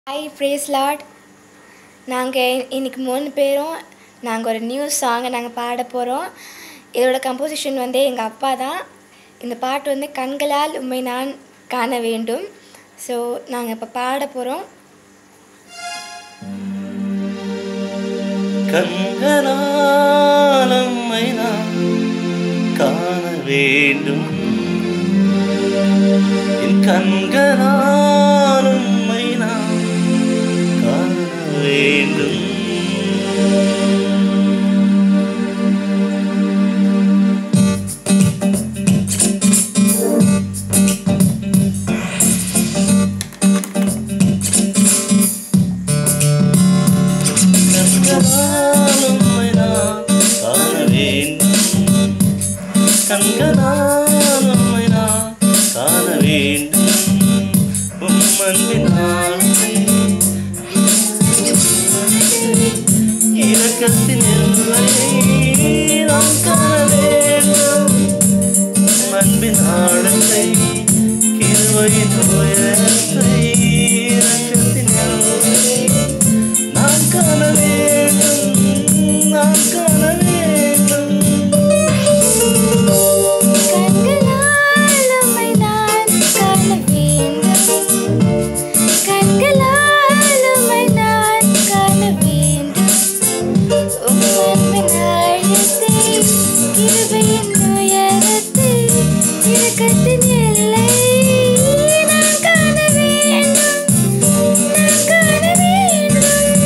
hi prays lot நாங்கள் இன்னைக்கு மூணு பேரும் நாங்கள் ஒரு நியூ சாங்கை நாங்கள் பாட போகிறோம் இதோட கம்போசிஷன் வந்து எங்கள் அப்பா தான் இந்த பாட்டு வந்து கண்களால் உண்மை நான் காண வேண்டும் ஸோ நாங்கள் இப்போ பாட போகிறோம் கண்களால் உம்மை நான் காண வேண்டும் என் கண்களால் உம்மை நான் காண வேண்டும் கண்களால் உம்மை நான் காண வேண்டும் கண்களால் உம்மை நான் காண வேண்டும் உம் அன்பினால் இரக்கத்தின் எல்லையை நாம் காண வேண்டும் உம் அன்பின் ஆழத்தை கிருபையின் உயரத்தை இரக்கத்தின் எல்லையை நான் காண வேண்டும் நான் காண வேண்டும் கண்களால் உம்மை நான் காண வேண்டும் கண்களால் உம்மை நான் காண வேண்டும் உம் அன்பின் ஆழத்தை கிருபையின் உயரத்தை இரக்கத்தின் எல்லை நான் காண வேண்டும் நான் காண வேண்டும்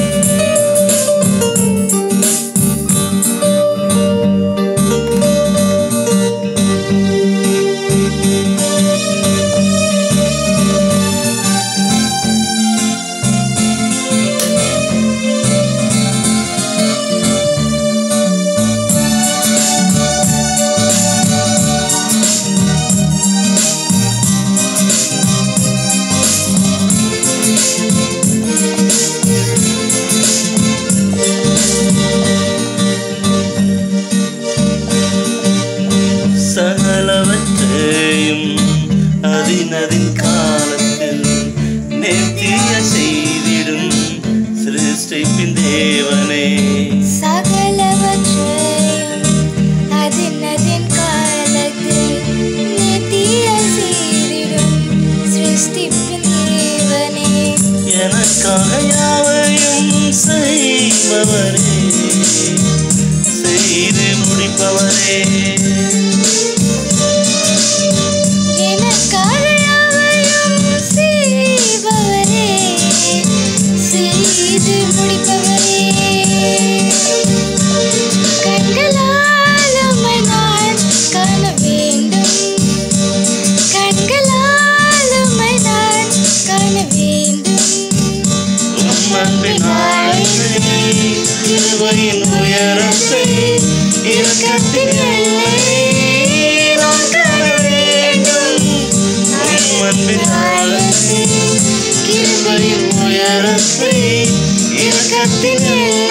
சகலவற்றையும் அதினதின் காலத்தில் நேர்த்திய செய்திடும் சிருஷ்டிப்பின் தேவனே சகலவற்றையும் அதின் அதின் காலத்தில் நித்திய செய்திடும் சிருஷ்டிப்பின் தேவனே எனக்காக யாவையும் செய்பவரே செய்து முடிப்பவரே எனக்காக யாவையும் செய்பவரே செய்து முடிப்பவரே கண்களால் உம்மை நான் காண வேண்டும் கண்களால் உம்மை நான் காண வேண்டும் உம் அன்பின் ஆழத்தை கிருபையின் உயரத்தை இரக்கத்தின் எல்லையை நான் காண வேண்டும் உம் அன்பின் ஆழத்தை கிருபையின் உயரத்தை இரக்கத்தின் எல்லையை